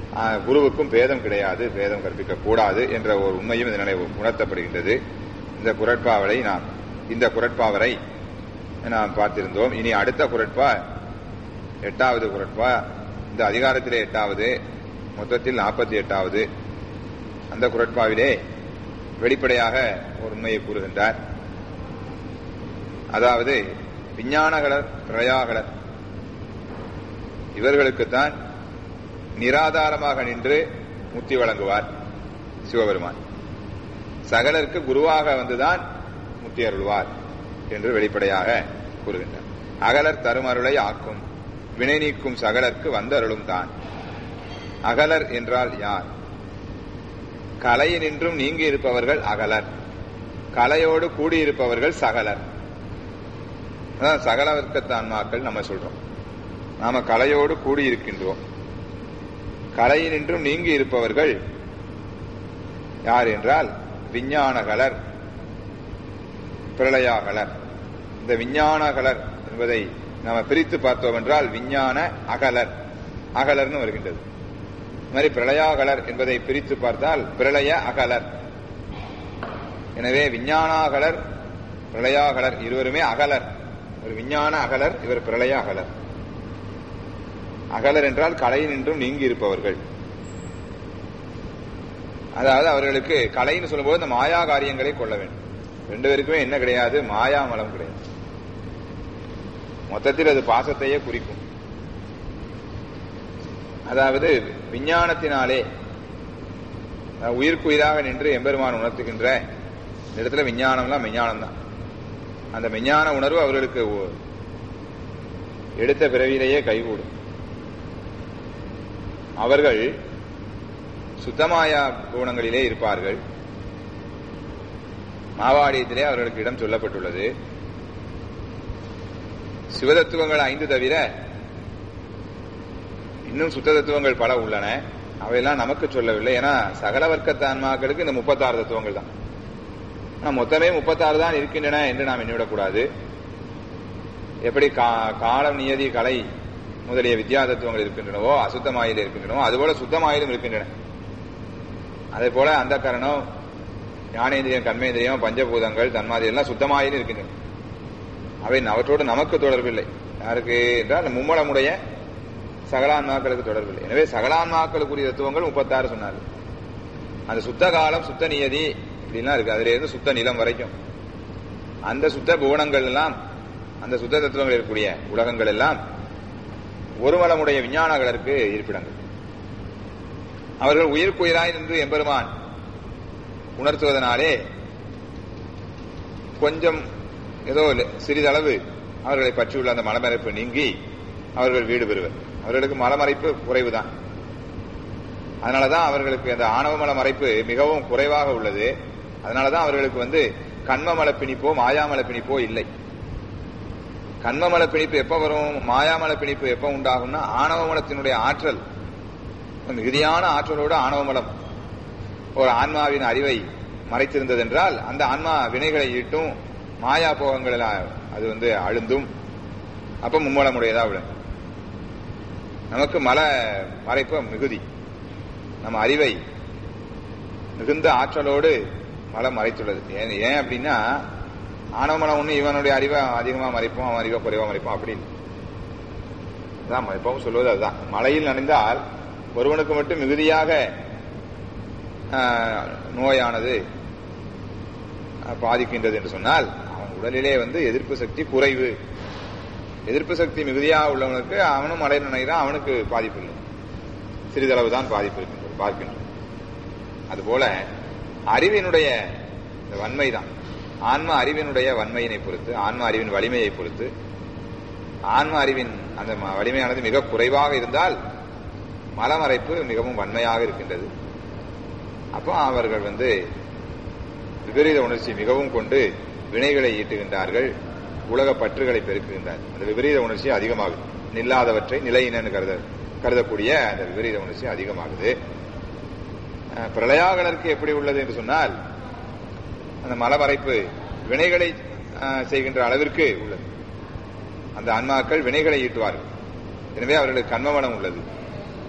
ஆஹ், குருவுக்கும் பேதம் கிடையாது பேதம் கற்பிக்க கூடாது என்ற ஒரு உண்மையும் இதனாலே உணர்த்தப்படுகின்றது இந்த குரட்பாவலை நாம் இந்த குரட்பாவரை நாம் பார்த்திருந்தோம் இனி அடுத்த குரட்பா எட்டாவது குரட்பா இந்த அதிகாரத்திலே எட்டாவது மொத்தத்தில் நாற்பத்தி எட்டாவது அந்த குரட்பாவிலே வெளிப்படையாக ஒரு உண்மையை கூறுகின்றார் அதாவது விஞ்ஞானகலர் பிரயாகலர் இவர்களுக்குத்தான் நிராதாரமாக நின்று முக்தி வழங்குவார் சிவபெருமான் சகலருக்கு குருவாக வந்துதான் முக்தி அருள்வார் என்று வெளிப்படையாக கூறுகின்றார் அகலர் தருமருளை ஆக்கும் வினை நீக்கும் சகலருக்கு வந்தருளும் தான் அகலர் என்றால் யார் கலையினின்றும் நீங்கி இருப்பவர்கள் அகலர் கலையோடு கூடியிருப்பவர்கள் சகலர் அதான் சகல வர்க்கத்தான்மாக்கள் நம்ம சொல்றோம் நாம கலையோடு கூடியிருக்கின்றோம் கலையினின்றும் நீங்கி இருப்பவர்கள் யார் என்றால் விஞ்ஞானகலர் பிரளயாகலர் இந்த விஞ்ஞானகலர் என்பதை நாம பிரித்து பார்த்தோம் என்றால் விஞ்ஞான அகலர் அகலர்னு வருகின்றது இது மாதிரி பிரளயாகலர் என்பதை பிரித்து பார்த்தால் பிரளய அகலர் எனவே விஞ்ஞானாகலர் பிரளயாகலர் இருவருமே அகலர் ஒரு விஞ்ஞான அகலர் இவர் பிரளய அகலர் அகலர் என்றால் கலையினின்றும் நீங்கி இருப்பவர்கள் அதாவது அவர்களுக்கு கலைன்னு சொல்லும்போது இந்த மாயா காரியங்களை கொள்ள வேண்டும் ரெண்டு பேருக்குமே என்ன கிடையாது மாயா மலம் கிடையாது மொத்தத்தில் அது பாசத்தையே குறிக்கும் அதாவது விஞ்ஞானத்தினாலே அஹ், உயிர்க்குயிராக நின்று எம்பெருமான் உணர்த்துகின்ற இந்த இடத்துல விஞ்ஞானம்லாம் விஞ்ஞானம் தான் அந்த விஞ்ஞான உணர்வு அவர்களுக்கு ஒ- எடுத்த பிறவியிலேயே கைகூடும் அவர்கள் சுத்தமாயா குணங்களிலே இருப்பார்கள் மாவாடியத்திலே அவர்களுக்கு இடம் சொல்லப்பட்டுள்ளது சிவதத்துவங்கள் ஐந்து தவிர இன்னும் சுத்த தத்துவங்கள் பல உள்ளன அவையெல்லாம் நமக்கு சொல்லவில்லை ஏன்னா சகல வர்க்கத்து ஆன்மாக்களுக்கு இந்த முப்பத்தாறு தத்துவங்கள் தான் ஆனா மொத்தமே முப்பத்தாறு தான் இருக்கின்றன என்று நாம் எண்ணிவிடக்கூடாது எப்படி கா- காலம் நியதி கலை முதலிய வித்யா தத்துவங்கள் இருக்கின்றனவோ அசுத்தமாயில் இருக்கின்றனவோ அதுபோல சுத்தமாயிலும் இருக்கின்றன அதே போல அந்த கரணம் ஞானேந்திரியம் கர்மேந்திரியம் பஞ்சபூதங்கள் தன்மாதிரி எல்லாம் சுத்தமாயிலும் இருக்கின்றன அவை அவற்றோடு நமக்கு தொடர்பில்லை யாருக்கு என்றால் மும்மலமுடைய சகலான்மாக்களுக்கு தொடர்பில்லை எனவே சகலான்மாக்களுக்குரிய தத்துவங்கள் முப்பத்தாறு சொன்னார்கள் அந்த சுத்த காலம் சுத்த நியதி இப்படிலாம் இருக்கு அதுல இருந்து சுத்த நிலம் வரைக்கும் அந்த சுத்த புவனங்கள் எல்லாம் அந்த சுத்த தத்துவங்கள் இருக்கக்கூடிய உலகங்கள் எல்லாம் ஒருமலமுடைய விஞ்ஞானங்களுக்கு இருப்பிடங்கள் அவர்கள் உயிர்க்குயிராய் நின்று எம்பெருமான் உணர்த்துவதனாலே கொஞ்சம் ஏதோ ல- சிறிதளவு அவர்களை பற்றியுள்ள அந்த மலமறைப்பு நீங்கி அவர்கள் வீடு பெறுவர் அவர்களுக்கு மலமறைப்பு குறைவுதான் அதனாலதான் அவர்களுக்கு அந்த ஆணவமல மறைப்பு மிகவும் குறைவாக உள்ளது அதனாலதான் அவர்களுக்கு வந்து கண்மமல பிணிப்போ மாயாமல பிணிப்போ இல்லை கண்மமல பிணிப்பு எப்ப வரும் மாயாமல பிணிப்பு எப்ப உண்டாகும்னா ஆணவமலத்தினுடைய ஆற்றல் மிகுதியான ஆற்றலோடு ஆணவமலம் ஒரு ஆன்மாவின் அறிவை மறைத்திருந்தது என்றால் அந்த ஆன்மா வினைகளை ஈட்டும் மாயா போகங்கள் எல்லாம் அது வந்து அழுந்தும் அப்ப மும்மலமுடையதா விடும் நமக்கு மல மறைப்பு மிகுதி நம்ம அறிவை மிகுந்த ஆற்றலோடு மலம் மறைத்துள்ளது ஏன் ஏன் அப்படின்னா ஆணவமலம் ஒண்ணு இவனுடைய அறிவை அதிகமா மறைப்போம் அவன் அறிவை குறைவா மறைப்போம் அப்படி இல்லை. அதான் எப்பவும் சொல்வது அதுதான் மழையில் நனைந்தால் ஒருவனுக்கு மட்டும் மிகுதியாக ஆஹ், நோயானது ஆஹ், பாதிக்கின்றது என்று சொன்னால் அவன் உடலிலே வந்து எதிர்ப்பு சக்தி குறைவு எதிர்ப்பு சக்தி மிகுதியாக உள்ளவனுக்கு அவனும் மழை நினைக்கிறான் அவனுக்கு பாதிப்பு இல்லை சிறிதளவு தான் பாதிப்பு இருக்கின்றது பார்க்கின்றோம் அதுபோல அறிவினுடைய இந்த வன்மை தான் ஆன்ம அறிவினுடைய வன்மையினை பொறுத்து ஆன்ம அறிவின் வலிமையை பொறுத்து ஆன்ம அறிவின் அந்த ம- வலிமையானது மிக குறைவாக இருந்தால் மலமறைப்பு மிகவும் வன்மையாக இருக்கின்றது அப்போ அவர்கள் வந்து விபரீத உணர்ச்சி மிகவும் கொண்டு வினைகளை ஈட்டுகின்றார்கள் உலக பற்றுகளை பெருக்குகின்றார் அந்த விபரீத உணர்ச்சி அதிகமாகுது நில்லாதவற்றை நிலையினன்னு கருத கருதக்கூடிய அந்த விபரீத உணர்ச்சி அதிகமாகுது அஹ், பிரளயாகலருக்கு எப்படி உள்ளது என்று சொன்னால் அந்த மலமறைப்பு வினைகளை அஹ், செய்கின்ற அளவிற்கு உள்ளது அந்த ஆன்மாக்கள் வினைகளை ஈட்டுவார்கள் எனவே அவர்களுக்கு கண்மமலம் உள்ளது